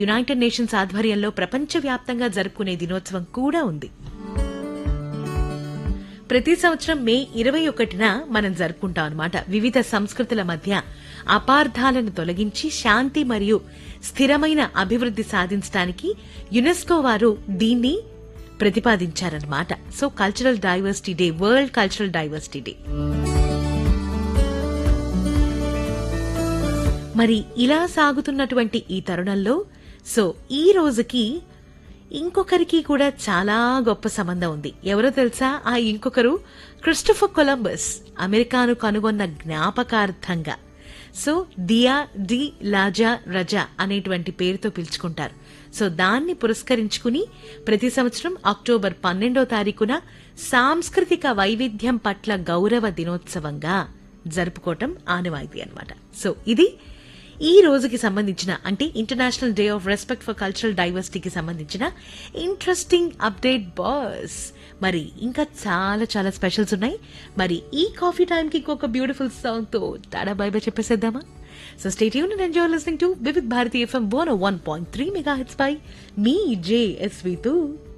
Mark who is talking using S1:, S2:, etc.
S1: United nations ఆధ్వర్యంలో ప్రపంచవ్యాప్తంగా జరుపుకునే దినోత్సవం కూడా ఉంది ప్రతి సంవత్సరం మే ఇరవై ఒకటిన మనం జరుపుకుంటాం అనమాట వివిధ సంస్కృతుల మధ్య అపార్థాలను తొలగించి శాంతి మరియు స్థిరమైన అభివృద్ధి సాధించడానికి యునెస్కో వారు దీన్ని ప్రతిపాదించారన్నమాట so cultural diversity day world cultural diversity day మరి ఇలా సాగుతున్నటువంటి ఈ తరుణంలో సో ఈ రోజుకి ఇంకొకరికి కూడా చాలా గొప్ప సంబంధం ఉంది ఎవరో తెలుసా ఆ ఇంకొకరు క్రిస్టోఫర్ కొలంబస్ అమెరికాను కనుగొన్న జ్ఞాపకార్థంగా సో దియా డి లాజా రజా అనేటువంటి పేరుతో పిలుచుకుంటారు సో దాన్ని పురస్కరించుకుని ప్రతి సంవత్సరం అక్టోబర్ పన్నెండో తారీఖున సాంస్కృతిక వైవిధ్యం పట్ల గౌరవ దినోత్సవంగా జరుపుకోవటం ఆనవాయితీ అన్నమాట సో ఇది ఈ రోజుకి సంబంధించిన అంటే international day of respect for cultural డైవర్సిటీకి సంబంధించిన ఇంట్రెస్టింగ్ అప్డేట్ బాస్ మరి ఇంకా చాలా చాలా స్పెషల్స్ ఉన్నాయి మరి ఈ కాఫీ టైంకి ఇంకొక బ్యూటిఫుల్ సాంగ్ తో టాడా బై బై చెప్పేసేద్దామా సో స్టేట్ యూన్ and enjoy listening to Vividh Bharati FM one one point three mega hits bye మీ జేఎస్వి తో